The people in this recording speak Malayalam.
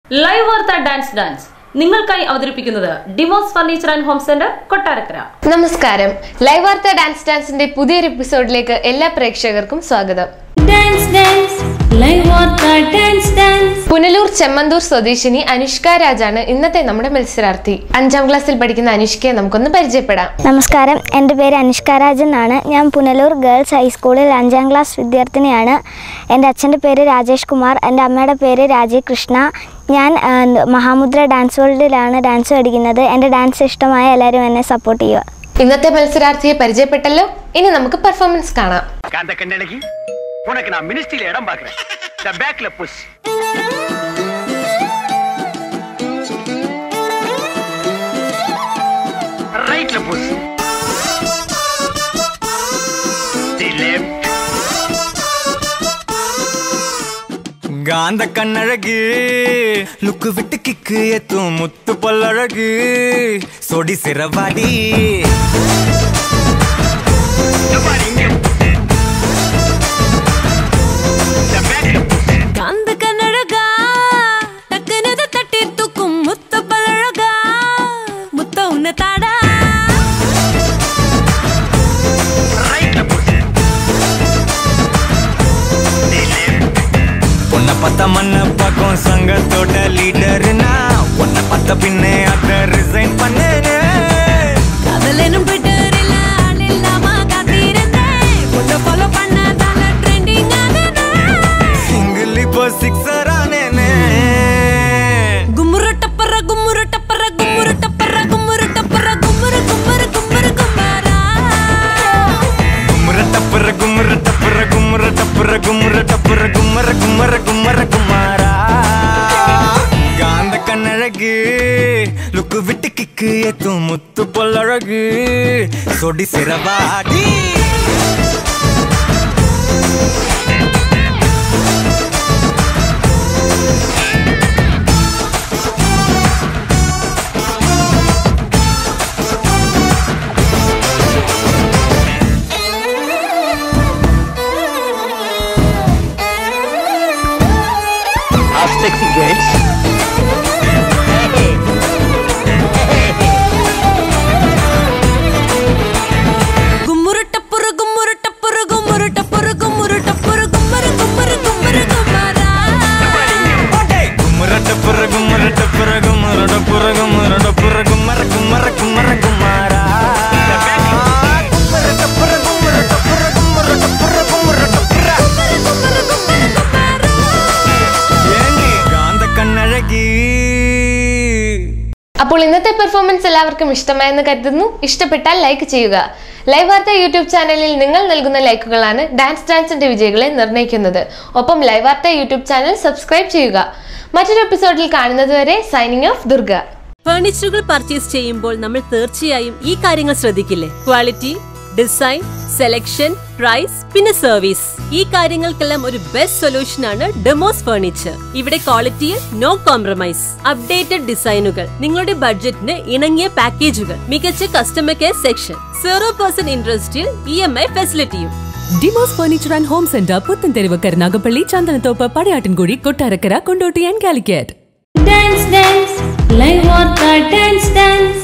ലൈവ് വാർത്ത ഡാൻസ് ഡാൻസ് നിങ്ങൾക്കായി അവതരിപ്പിക്കുന്നത് Demos furniture and home centre Kottarakkara നമസ്കാരം ലൈവ് വാർത്ത ഡാൻസ് ഡാൻസിന്റെ പുതിയൊരു എപ്പിസോഡിലേക്ക് എല്ലാ പ്രേക്ഷകർക്കും സ്വാഗതം ഡാൻസ് ഡാൻസ് ലൈവ് വാർത്ത ഡാൻസ് ഡാൻസ് പുനലൂർ ചെമ്മന്തൂർ സ്വദേശിനി അനുഷ്ക രാജാണ് ഇന്നത്തെ നമ്മുടെ മത്സരാർത്ഥി അഞ്ചാം ക്ലാസ്സിൽ പഠിക്കുന്ന അനുഷ്കയെ നമുക്കൊന്ന് പരിചയപ്പെടാം നമസ്കാരം എൻ്റെ പേര് അനുഷ്ക രാജ് എന്നാണ് ഞാൻ പുനലൂർ ഗേൾസ് ഹൈസ്കൂളിൽ അഞ്ചാം ക്ലാസ് വിദ്യാർത്ഥിനിയാണ് എൻ്റെ അച്ഛൻ്റെ പേര് രാജേഷ് കുമാർ എൻ്റെ അമ്മയുടെ പേര് രാജീവ് കൃഷ്ണ ഞാൻ ആ, മഹാമുദ്ര ഡാൻസ് വേൾഡിലാണ് ഡാൻസ് പഠിക്കുന്നത് എൻ്റെ ഡാൻസ് ഇഷ്ടമായ എല്ലാവരും എന്നെ സപ്പോർട്ട് ചെയ്യുക ഇന്നത്തെ മത്സരാർത്ഥിയെ പരിചയപ്പെട്ടല്ലോ ഇനി നമുക്ക് പെർഫോമൻസ് കാണാം காந்த கண்ணழகி உனக்கு நான் மினிஸ்ட்ரியில இடம் பாக்குறேன் இந்த பேக்ல புஷ் ரைட்ல புஷ் தி லெஃப்ட் காந்த கண்ணழகு லுக்கு விட்டு கிக்கு ஏத்தும் முத்து பல்லழகு சொடி சிறவாடி இந்த பேக்ல புஷ் കാന്ത കണ്ണഴക ടക്കനത് തട്ടി തൂക്കും മുത്ത പഴക മുത്ത ഉന്ന താടാ ரைட்ல புஷ் தி லெஃப்ட் உன்னை பார்த்த மண்ண பக்கம் சங்கத்தோட லீடர்னா உன்னை பார்த்த பின்னே அத ரிசைன் பண்ணேன்னு കാതലനും ട്വിറ്ററിൽ ആളില്ലാമ കാത്തിരുന്നേ പൊണ്ണ ഫോളോ பண்ணதால ட்ரெண்டிங் ஆனதே சிங்கிள் இப்போ சிக்ஸர் ஆனேன்னு கும்முரு டப்பர கும்முரு டப்பர கும்முரு டப்பர கும்முரு டப்பர கும்முரு கும்முரு கும்முரு கும்மாரா கும்முற டப்புற கும்முற டப்புற கும்முற டப்புற கும்முற டப்புற கும்மர கும்மர கும்மர குமாரா காந்த கண்ணழகு லுக்கு விட்டு கிக்கு ஏத்தும் முத்து பொல்லழகு சொடி சிறவாடி Our sexy girls. கும்முரு டப்புரு கும்முரு டப்புரு கும்முரு டப்புரு கும்முரு டப்புரு கும்மரு கும்மரு கும்மரு கும்மாரா கும்மர டப்புற கும்மர டப்புற கும்மர டப்புற கும்மர டப்புற கும்மர கும்மர கும்மர குமாரா கும்மர டப்புற கும்மர டப்புற கும்மர டப்புற கும்மர டப்புற கும்மரு கும்மரு கும்மாரா ஏங்கி காந்த கண்ணழகி അപ്പോൾ ഇന്നത്തെ പെർഫോമൻസ് എല്ലാവർക്കും ഇഷ്ടമായെന്ന് കരുതുന്നു ഇഷ്ടപ്പെട്ടാൽ ലൈക്ക് ചെയ്യുക ലൈവ് വാർത്ത യൂട്യൂബ് ചാനലിൽ നിങ്ങൾ നൽകുന്ന ലൈക്കുകളാണ് ഡാൻസ് ഡാൻസിന്റെ വിജയികളെ നിർണ്ണയിക്കുന്നത് ഒപ്പം ലൈവ് വാർത്ത യൂട്യൂബ് ചാനൽ സബ്സ്ക്രൈബ് ചെയ്യുക മറ്റൊരു എപ്പിസോഡിൽ കാണുന്നതുവരെ സൈനിങ് ഓഫ് ദുർഗ ഫർണിച്ചറുകൾ പർച്ചേസ് ചെയ്യുമ്പോൾ നമ്മൾ തീർച്ചയായും ഈ കാര്യങ്ങൾ ശ്രദ്ധിക്കില്ലേ ക്വാളിറ്റി ഡിസൈൻ സെലക്ഷൻ പ്രൈസ് പിന്നെ സർവീസ് ഈ കാര്യങ്ങൾക്കെല്ലാം ഒരു ബെസ്റ്റ് സൊല്യൂഷൻ ആണ് ഡെമോസ് ഫർണിച്ചർ ഇവിടെ ക്വാളിറ്റിയിൽ നോ കോംപ്രമൈസ് അപ്ഡേറ്റഡ് ഡിസൈനുകൾ നിങ്ങളുടെ ബഡ്ജറ്റിന് ഇണങ്ങിയ പാക്കേജുകൾ മികച്ച customer care section zero percent ഇൻട്രസ്റ്റിൽ ഇ എം ഐ ഫെസിലിറ്റിയും Demos furniture and home centre Puthentheruvu Karunagappally Chandanathope Padayattinkudi Kottarakkara Kondotty and Calicut dance dance live വാർത്ത ഡാൻസ് ഡാൻസ്